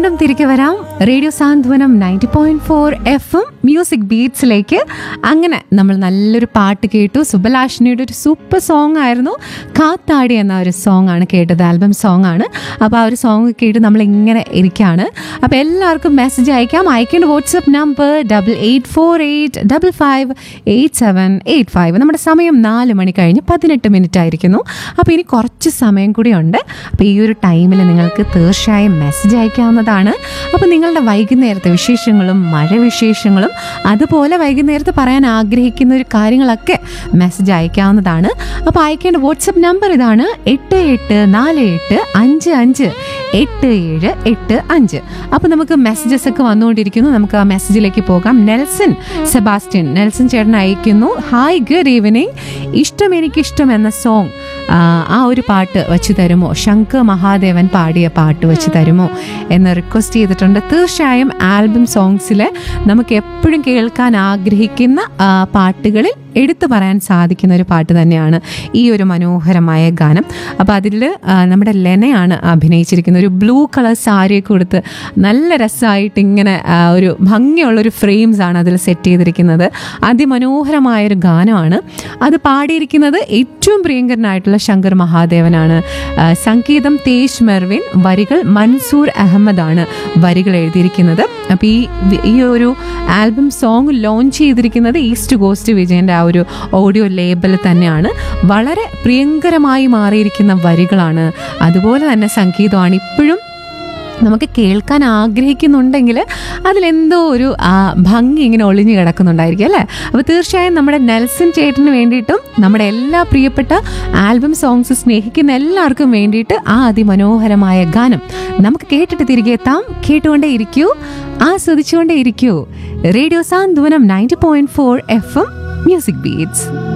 വീണ്ടും തിരികെ വരാം radio Santhwanam ninety point four എഫും മ്യൂസിക് ബീറ്റ്സിലേക്ക് അങ്ങനെ നമ്മൾ നല്ലൊരു പാട്ട് കേട്ടു സുബലാഷിനിയുടെ ഒരു സൂപ്പർ സോങ് ആയിരുന്നു കാത്താടി എന്ന ഒരു സോങ് ആണ് കേട്ടത് ആൽബം സോങ് ആണ് അപ്പോൾ ആ ഒരു സോങ് കേട്ട് നമ്മൾ ഇങ്ങനെ ഇരിക്കുകയാണ് അപ്പോൾ എല്ലാവർക്കും മെസ്സേജ് അയക്കാം അയക്കേണ്ട WhatsApp number double eight four eight double five eight seven eight five നമ്മുടെ സമയം നാല് മണി കഴിഞ്ഞ് പതിനെട്ട് മിനിറ്റ് ആയിരിക്കുന്നു അപ്പോൾ ഇനി കുറച്ച് സമയം കൂടി ഉണ്ട് അപ്പോൾ ഈ ഒരു ടൈമിൽ നിങ്ങൾക്ക് തീർച്ചയായും മെസ്സേജ് അയക്കാവുന്നതാണ് അപ്പോൾ നിങ്ങളുടെ വൈകുന്നേരത്തെ വിശേഷങ്ങളും മഴ വിശേഷങ്ങളും അതുപോലെ വൈകുന്നേരത്ത് പറയാൻ ആഗ്രഹിക്കുന്ന ഒരു കാര്യങ്ങളൊക്കെ മെസ്സേജ് അയക്കാവുന്നതാണ് അപ്പോൾ അയക്കേണ്ട വാട്സപ്പ് നമ്പർ ഇതാണ് എട്ട് എട്ട് നാല് എട്ട് അഞ്ച് അഞ്ച് എട്ട് ഏഴ് എട്ട് അഞ്ച് അപ്പോൾ നമുക്ക് മെസ്സേജസ് ഒക്കെ വന്നുകൊണ്ടിരിക്കുന്നു നമുക്ക് ആ മെസ്സേജിലേക്ക് പോകാം നെൽസൺ സെബാസ്റ്റ്യൻ നെൽസൺ ചേട്ടൻ അയക്കുന്നു ഹായ് ഗുഡ് ഈവനിങ് ഇഷ്ടം എനിക്കിഷ്ടം എന്ന സോങ് ആ ഒരു പാട്ട് വെച്ച് തരുമോ ശങ്കർ മഹാദേവൻ പാടിയ പാട്ട് വെച്ച് തരുമോ എന്ന് റിക്വസ്റ്റ് ചെയ്തിട്ടുണ്ട് തീർച്ചയായും ആൽബം സോങ്സിൽ നമുക്ക് എപ്പോഴും കേൾക്കാൻ ആഗ്രഹിക്കുന്ന ആ, പാട്ടുകളിൽ എടുത്തു പറയാൻ സാധിക്കുന്ന ഒരു പാട്ട് തന്നെയാണ് ഈ ഒരു മനോഹരമായ ഗാനം അപ്പോൾ അതിൽ നമ്മുടെ ലെനയാണ് അഭിനയിച്ചിരിക്കുന്നത് ഒരു ബ്ലൂ കളർ സാരിയൊക്കെ കൊടുത്ത് നല്ല രസമായിട്ട് ഇങ്ങനെ ആ, ഒരു ഭംഗിയുള്ളൊരു ഫ്രെയിംസ് ആണ് അതിൽ സെറ്റ് ചെയ്തിരിക്കുന്നത് അതിമനോഹരമായൊരു ഗാനമാണ് അത് പാടിയിരിക്കുന്നത് ഏറ്റവും പ്രിയങ്കരനായിട്ടുള്ള ശങ്കർ മഹാദേവനാണ് ആ, സംഗീതം തേജ് മെർവിൻ വരികൾ മൻസൂർ അഹമ്മദാണ് വരികൾ എഴുതിയിരിക്കുന്നത് അപ്പോൾ ഈ ഈ ഒരു ആൽബം സോങ് ലോഞ്ച് ചെയ്തിരിക്കുന്നത് ഈസ്റ്റ് കോസ്റ്റ് വിജയൻ്റെ ആ ഒരു ഓഡിയോ ലേബൽ തന്നെയാണ് വളരെ പ്രിയങ്കരമായി മാറിയിരിക്കുന്ന വരികളാണ് അതുപോലെ തന്നെ സംഗീതമാണ് ഇപ്പോഴും നമുക്ക് കേൾക്കാൻ ആഗ്രഹിക്കുന്നുണ്ടെങ്കിൽ അതിലെന്തോ ഒരു ആ, ഭംഗി ഇങ്ങനെ ഒളിഞ്ഞു കിടക്കുന്നുണ്ടായിരിക്കും അല്ലേ അപ്പോൾ തീർച്ചയായും നമ്മുടെ നെൽസൺ ചേട്ടന് വേണ്ടിയിട്ടും നമ്മുടെ എല്ലാ പ്രിയപ്പെട്ട ആൽബം സോങ്സ് സ്നേഹിക്കുന്ന എല്ലാവർക്കും വേണ്ടിയിട്ട് ആ അതിമനോഹരമായ ഗാനം നമുക്ക് കേട്ടിട്ട് തിരികെ എത്താം കേട്ടുകൊണ്ടേ ഇരിക്കൂ ആസ്വദിച്ചുകൊണ്ടേ ഇരിക്കൂ radio Santhwanam ninety point four F M music beats